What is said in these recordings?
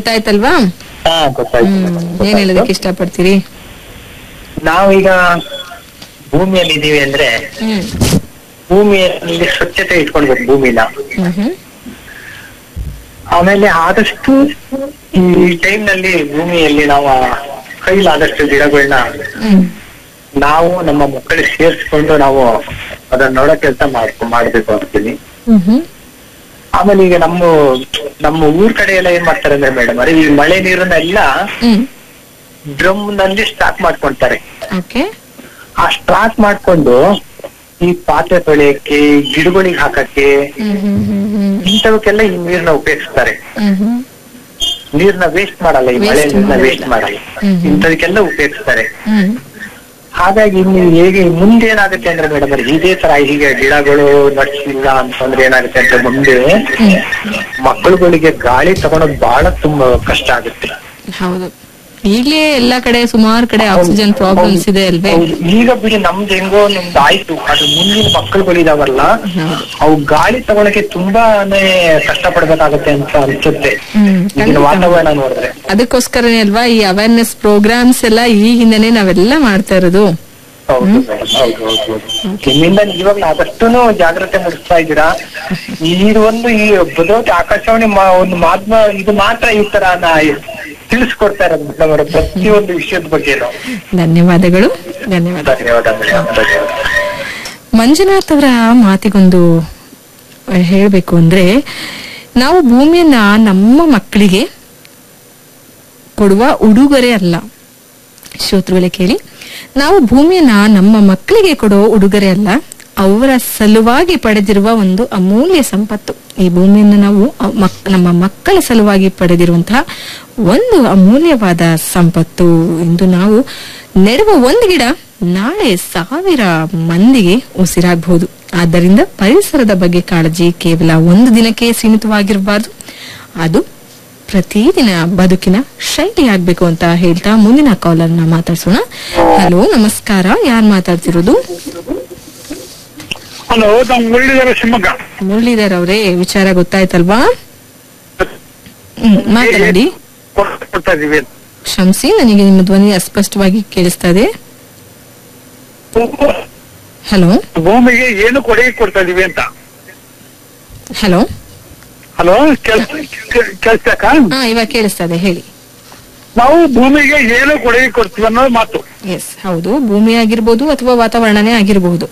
ಗೊತ್ತಾಯ್ತಲ್ವಾ ಹಾ ಗೊತ್ತಾಯ್ತು ಹ್ಮ್ madam, ಏನ್ ಹೇಳೋದಕ್ಕೆ ಗೊತ್ತಾಯ್ತು. ಇಷ್ಟಪಡ್ತೀರಿ ನಾವೀಗ ಭೂಮಿಯಲ್ಲಿ ಇದೀವಿ ಅಂದ್ರೆ ಹ್ಮ್ ಭೂಮಿಯಲ್ಲಿ ಸ್ವಚ್ಛತೆ ಇಟ್ಕೊಳ್ಬೇಕು ಭೂಮಿನ ಹ್ಮ್ ಹ್ಮ್ ಆಮೇಲೆ ಆದಷ್ಟು ಈ ಟೈಮ್ ನಲ್ಲಿ ಭೂಮಿಯಲ್ಲಿ ನಾವು ಕೈಲಾದಷ್ಟು ಗಿಡಗಳನ್ನ ಹ್ಮ್ ನಾವು ನಮ್ಮ ಮಕ್ಕಳಿಗೆ ಸೇರಿಸ್ಕೊಂಡು ನಾವು ಅದನ್ನ ನೋಡೋ ಕೆಲಸ ಮಾಡ್ಕೊ ಮಾಡ್ಬೇಕು ಅಂತೀನಿ ಹ್ಮ್ ಹ್ಮ್ ಆಮೇಲೆ ಈಗ ನಮ್ಮ ನಮ್ಮ ಊರ್ ಕಡೆ ಎಲ್ಲ ಏನ್ ಮಾಡ್ತಾರೆ ಅಂದ್ರೆ ಮೇಡಮ್ ಈ ಮಳೆ ನೀರನ್ನೆಲ್ಲ ಹ್ಮ್ ಡ್ರಮ್ ನಲ್ಲಿ ಸ್ಟಾಕ್ ಮಾಡ್ಕೊಂತಾರೆ ಓಕೆ ಆ ಸ್ಟಾಕ್ ಮಾಡ್ಕೊಂಡು ಈ ಪಾತ್ರೆ ತೊಳೆಯಕ್ಕೆ ಗಿಡಗಳಿಗೆ ಹಾಕಕ್ಕೆ ಹ್ಮ್ ಹ್ಮ್ ಹ್ಮ್ ಹ್ಮ್ ಇಂಥವಕ್ಕೆಲ್ಲ ಈ ನೀರ್ನ ಉಪಯೋಗಿಸ್ತಾರೆ ಹ್ಮ್ ಹ್ಮ್ ನೀರ್ನ ವೇಸ್ಟ್ ಮಾಡಲ್ಲ ಈ ಮಳೆ Waste ನೀರ್ನ ಮಾಡಲ್ಲ. ವೇಸ್ಟ್ ಮಾಡಲ್ಲ ಹ್ಮ್ ಹ್ಮ್. ಇಂಥದಕ್ಕೆಲ್ಲ ಉಪಯೋಗಿಸ್ತಾರೆ ಹ್ಮ್ ಹಾಗಾಗಿ ಇನ್ನು ಹೇಗೆ ಮುಂದೆ ಏನಾಗುತ್ತೆ ಅಂದ್ರೆ ಮೇಡಮ್ ಇದೇ ತರ ಹೀಗೆ ಗಿಡಗಳು ನಡ್ಸಿಲ್ಲ ಅಂತಂದ್ರೆ ಏನಾಗುತ್ತೆ ಅಂದ್ರೆ ಮುಂದೆ ಮಕ್ಕಳುಗಳಿಗೆ ಗಾಳಿ ತಗೊಳೋದು ಬಹಳ ತುಂಬಾ ಕಷ್ಟ ಆಗುತ್ತೆ ಹೌದು ಈಗ್ಲೇ ಎಲ್ಲಾ ಕಡೆ ಸುಮಾರು ಕಡೆ ಆಕ್ಸಿಜನ್ ಪ್ರಾಬ್ಲಮ್ಸ್ ಇದೆ ಅಲ್ವೇ ಹೌದು. ಈಗ ಬಿಡಿ ನಮ್ದು ಹೆಂಗೋ ನಮ್ದು ಆಯ್ತು ಅದು ಮುಂದಿನ ಮಕ್ಕಳುಗಳಿದಾವಲ್ಲ ಹೌದು. ಅವು ಗಾಳಿ ತಗೊಳಕ್ಕೆ ತುಂಬಾನೇ ಕಷ್ಟ ಪಡ್ಬೇಕಾಗತ್ತೆ ಅಂತ ಅನ್ಸುತ್ತೆ ಹ್ಮ್ ಈಗಿನ ಖಂಡಿತ. ವಾತಾವರಣ ನೋಡಿದ್ರೆ ಅದಕ್ಕೋಸ್ಕರನೇ ಅಲ್ವಾ ಈ ಅವೇರ್ನೆಸ್ ಪ್ರೋಗ್ರಾಮ್ಸ್ ಎಲ್ಲ ಈಗಿಂದನೇ ನಾವೆಲ್ಲ ಮಾಡ್ತಾ ಇರೋದು ಹೌದು ಮೇಡಮ್ ಹೌದು ಹೌದು ಹೌದು ನಿಮ್ಮಿಂದ ಇವಾಗಲೂ ಆದಷ್ಟು ಜಾಗ್ರತೆ ಮೂಡಿಸ್ತಾ ಇದ್ದೀರಾ ಈ ಒಂದು ಈ ಬದಲಾವಣೆ ಆಕಾಶವಾಣಿ ಮಾ- ಒಂದು ಮಾಧ್ಯಮ ಇದು ಮಾತ್ರ ಈ ತರ ತಿಳಿಸ್ಕೊಡ್ತಾ ಇರೋದು ಮೇಡಮ್ ಅವರ ಪ್ರತಿಯೊಂದು ವಿಷಯದ ಬಗ್ಗೆನೂ ಧನ್ಯವಾದಗಳು ಧನ್ಯವಾದ ಧನ್ಯವಾದ ಮೇಡಮ್ ಧನ್ಯವಾದ ಮಂಜುನಾಥ್ ಅವರ ಮಾತಿಗೊಂದು ಹೇಳಬೇಕು ಅಂದ್ರೆ ನಾವು ಭೂಮಿಯನ್ನ ನಮ್ಮ ಮಕ್ಕಳಿಗೆ ಕೊಡುವ ಉಡುಗೊರೆ ಅಲ್ಲ ಶ್ರೋತೃಗಳೇ ಕೇಳಿ ನಾವು ಭೂಮಿಯನ್ನ ನಮ್ಮ ಮಕ್ಕಳಿಗೆ ಕೊಡೋ ಉಡುಗೊರೆ ಅಲ್ಲ ಅವರ ಸಲುವಾಗಿ ಪಡೆದಿರುವ ಒಂದು ಅಮೂಲ್ಯ ಸಂಪತ್ತು ಈ ಭೂಮಿಯನ್ನು ನಾವು ಅ- ಮಕ್- ನಮ್ಮ ಮಕ್ಕಳ ಸಲುವಾಗಿ ಪಡೆದಿರುವಂತಹ ಒಂದು ಅಮೂಲ್ಯವಾದ ಸಂಪತ್ತು ಎಂದು ನಾವು ನೆಡುವ ಒಂದು ಗಿಡ ನಾಳೆ ಸಾವಿರ ಮಂದಿಗೆ ಉಸಿರಾಗಬಹುದು ಆದ್ದರಿಂದ ಪರಿಸರದ ಬಗ್ಗೆ ಕಾಳಜಿ ಕೇವಲ ಒಂದು ದಿನಕ್ಕೆ ಸೀಮಿತವಾಗಿರಬಾರದು ಅದು ಪ್ರತಿದಿನ ಬದುಕಿನ ಶೈಲಿ ಆಗ್ಬೇಕು ಅಂತ ಹೇಳ್ತಾ ಮುಂದಿನ ಕಾಲರ್ ನ ಮಾತಾಡ್ಸೋಣ ಹಲೋ ನಮಸ್ಕಾರ ಯಾರು ಮಾತಾಡ್ತಿರೋದು ಹಲೋ ನಾವು ಮುರಳೀಧರ ಶಿವಮೊಗ್ಗ ಮುರಳೀಧರ್ ಅವರೇ ವಿಚಾರ ಗೊತ್ತಾಯ್ತಲ್ವಾ ಹ್ಮ್ ಮಾತಾಡಿ ಕೊಡ್ತಾ ಇದೀವಿ ಕ್ಷಮಿಸಿ ನನಗೆ ನಿಮ್ಮ ಧ್ವನಿ ಅಸ್ಪಷ್ಟವಾಗಿ ಕೇಳಿಸ್ತಾ ಇದೆ ಹಲೋ ಭೂಮಿಗೆ ಏನು ಕೊಡುಗೆ ಕೊಡ್ತಾ ಇದೀವಿ ಅಂತ ಹಲೋ ಹಲೋ ಕೆಲ್ಸ ಕೆಲ್ಸಕ್ಕ ಹಾ ಇವಾಗ ಕೇಳಿಸ್ತಾ ಇದೆ ಹೇಳಿ ನಾವು ಭೂಮಿಗೆ ಏನು ಕೊಡುಗೆ ಕೊಡ್ತೀವಿ ಅನ್ನೋ ಮಾತು ಎಸ್ ಹೌದು ಭೂಮಿ ಆಗಿರ್ಬೋದು ಅಥವಾ ವಾತಾವರಣನೇ ಆಗಿರಬಹುದು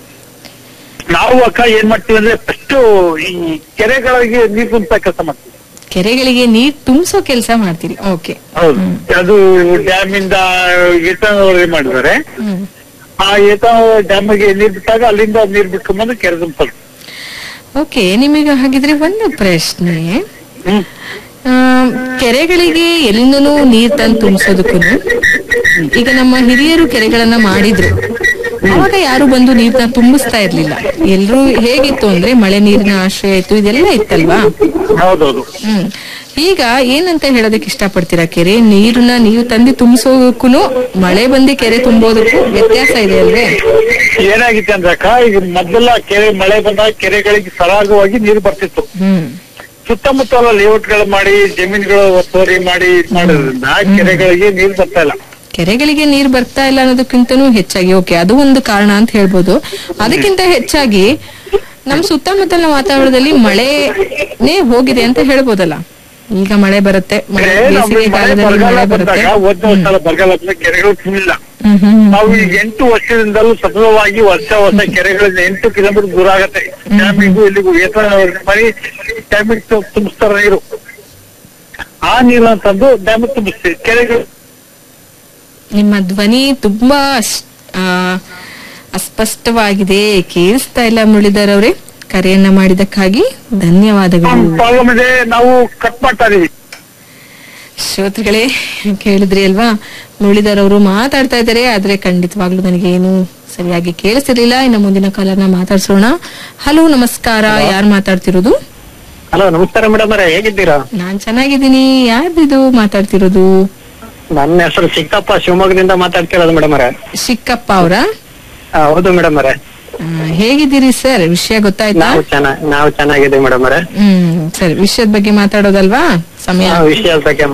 ನಾವು ಅಕ್ಕ ಏನ್ ಮಾಡ್ತೀವಿ ಅಂದ್ರೆ ಫಸ್ಟ್ ಈ ಕೆರೆಗಳಿಗೆ ನೀರು ತುಂಬಿಸ ಕೆಲಸ ಮಾಡ್ತೀವಿ ಕೆರೆಗಳಿಗೆ ನೀರ್ ತುಂಬಿಸೋ ಕೆಲಸ ಮಾಡ್ತೀರಿ ಓಕೆ ಹೌದು ಅದು ಡ್ಯಾಮ್ ಇಂದ ಏತನವರೆಗೆ ಮಾಡಿದ್ದಾರೆ ಹ್ಮ್ ಆ ಏತ ಡ್ಯಾಮ್ಗೆ ನೀರ್ ಬಿಟ್ಟಾಗ ಅಲ್ಲಿಂದ ನೀರ್ ಬಿಟ್ಕೊಂಡ್ಬಂದು ಕೆರೆ ತುಂಬಿಸೋದು ಓಕೆ ನಿಮಗೆ ಹಾಗಿದ್ರೆ ಒಂದು ಪ್ರಶ್ನೆ ಹ್ಮ್ ಆ, ಕೆರೆಗಳಿಗೆ ಎಲ್ಲಿಂದನೂ ನೀರ್ ತಂದು ತುಂಬಿಸೋದಕ್ಕೂ ಈಗ ನಮ್ಮ ಹಿರಿಯರು ಕೆರೆಗಳನ್ನ ಮಾಡಿದ್ರು ಅವಾಗ ಯಾರು ಬಂದು ನೀರ್ನ ತುಂಬಿಸ್ತಾ ಇರ್ಲಿಲ್ಲ ಎಲ್ರು ಹೇಗಿತ್ತು ಅಂದ್ರೆ ಮಳೆ ನೀರಿನ ಆಶ್ರಯ ಇತ್ತು ಇದೆಲ್ಲ ಇತ್ತಲ್ವಾ ಹೌದೌದು ಹ್ಮ್ ಈಗ ಏನಂತ ಹೇಳೋದಕ್ಕೆ ಇಷ್ಟಪಡ್ತೀರಾ ಕೆರೆ ನೀರನ್ನ ನೀವು ತಂದು ತುಂಬಿಸೋದಕ್ಕೂ ಮಳೆ ಬಂದು ಕೆರೆ ತುಂಬೋದಕ್ಕೂ ವ್ಯತ್ಯಾಸ ಇದೆ ಅಲ್ವೇ ಏನಾಗಿತ್ತು ಅಂದ್ರೆ ಅಕ್ಕ ಈಗ ಮೊದಲೆಲ್ಲ ಕೆರೆ ಮಳೆ ಬಂದಾಗ ಕೆರೆಗಳಿಗೆ ಸರಾಗವಾಗಿ ನೀರು ಬರ್ತಿತ್ತು ಹ್ಮ್ ಸುತ್ತಮುತ್ತಲ ಲೇಔಟ್ಗಳು ಮಾಡಿ ಜಮೀನುಗಳು ಒತ್ತುವರಿ ಮಾಡಿ ಇದ್ ಮಾಡೋದ್ರಿಂದ ಕೆರೆಗಳಿಗೆ ನೀರು ಬರ್ತಾ ಇಲ್ಲ ಕೆರೆಗಳಿಗೆ ನೀರ್ ಬರ್ತಾ ಇಲ್ಲ ಅನ್ನೋದಕ್ಕಿಂತನೂ ಹೆಚ್ಚಾಗಿ ಓಕೆ ಅದು ಒಂದು ಕಾರಣ ಅಂತ ಹೇಳ್ಬೋದು ಅದಕ್ಕಿಂತ ಹೆಚ್ಚಾಗಿ ನಮ್ ಸುತ್ತಮುತ್ತಲಿನ ವಾತಾವರಣದಲ್ಲಿ ಮಳೆನೇ ಹೋಗಿದೆ ಅಂತ ಹೇಳ್ಬೋದಲ್ಲ ಈಗ ಮಳೆ ಬರುತ್ತೆ ಮಳೆ ಕೆರೆ ನಮ್ಗೆ ಬೇಸಿಗೆ ಮಳೆ ಕಾಲದಲ್ಲಿ ಬರಗಾಲ ಮಳೆ ಬರುತ್ತೆ ಬಂದಾಗ ಒಂದು ಸಲ ಬರಗಾಲ ಬಂದಾಗ ಕೆರೆಗಳು ತುಂಬಿಲ್ಲ ಹ್ಮ್ ಹ್ಮ್ ನಾವು ಈಗ ಎಂಟು ವರ್ಷದಿಂದಲೂ ಸತತವಾಗಿ ವರ್ಷ ವರ್ಷ ಕೆರೆಗಳಿಂದ ಎಂಟು ಕಿಲೋಮೀಟರ್ ದೂರ ಆಗತ್ತೆ ಡ್ಯಾಮಿಗೂ ಇಲ್ಲಿಗೂ ಏತ ಮಾಡಿ ಡ್ಯಾಮಿಗೆ ತುಂಬಿಸ್ತಾರ ನೀರು ಆ ನೀರನ್ನ ತಂದು ಡ್ಯಾಮಿಗೆ ತುಂಬಿಸ್ತೀವಿ ಕೆರೆಗಳು ನಿಮ್ಮ ಧ್ವನಿ ತುಂಬಾ ಅಸ್- ಆ, ಅಸ್ಪಷ್ಟವಾಗಿದೆ ಕೇಳಿಸ್ತಾ ಇಲ್ಲ ಮುರಳೀಧರ್ ಅವರೇ ಕರೆಯನ್ನ ಮಾಡಿದಕ್ಕಾಗಿ ಧನ್ಯವಾದಗಳು ಪ್ರಾಬ್ಲಮ್ ಇದೆ ನಾವು ಕಟ್ ಮಾಡ್ತಾ ಇದೀವಿ ಶ್ರೋತೃಗಳೇ ಕೇಳಿದ್ರಿ ಅಲ್ವಾ ಮುರಳೀಧರ್ ಅವರು ಮಾತಾಡ್ತಾ ಇದ್ದಾರೆ ಆದ್ರೆ ಖಂಡಿತವಾಗ್ಲೂ ನನಗೆ ಏನು ಸರಿಯಾಗಿ ಕೇಳಿಸಿರ್ಲಿಲ್ಲ ಇನ್ನು ಮುಂದಿನ ಕಾಲರ್ನ ಮಾತಾಡ್ಸೋಣ ಹಲೋ ನಮಸ್ಕಾರ ಯಾರು ಮಾತಾಡ್ತಿರೋದು ಹಲೋ ನಮಸ್ಕಾರ ಮೇಡಮ್ ಅವರೇ ಹೇಗಿದ್ದೀರಾ ನಾನ್ ಚೆನ್ನಾಗಿದ್ದೀನಿ ಯಾರ್ದಿದು ಮಾತಾಡ್ತಿರೋದು ನನ್ನ ಹೆಸರು ಚಿಕ್ಕಪ್ಪ ಶಿವಮೊಗ್ಗದಿಂದ ಮಾತಾಡ್ತಿರೋದು ಮೇಡಮ್ ಅವರೇ ಶಿಕ್ಕಪ್ಪ ಅವರ ಹೌದು ಮೇಡಮ್ ಅವರೇ ಹೇಗಿದ್ದೀರಿ ಸರ್ ವಿಷಯ ಗೊತ್ತಾಯ್ತಾ ನಾವು ಚೆನ್ನಾಗ್ ನಾವು ಚೆನ್ನಾಗಿದ್ದೀವಿ ಮೇಡಮ್ ಅವರೇ ಹ್ಮ್ ಸರಿ ವಿಷಯದ ಬಗ್ಗೆ ಮಾತಾಡೋದಲ್ವಾ ಸಮಯ ವಿಷಯದ ಬಗ್ಗೆ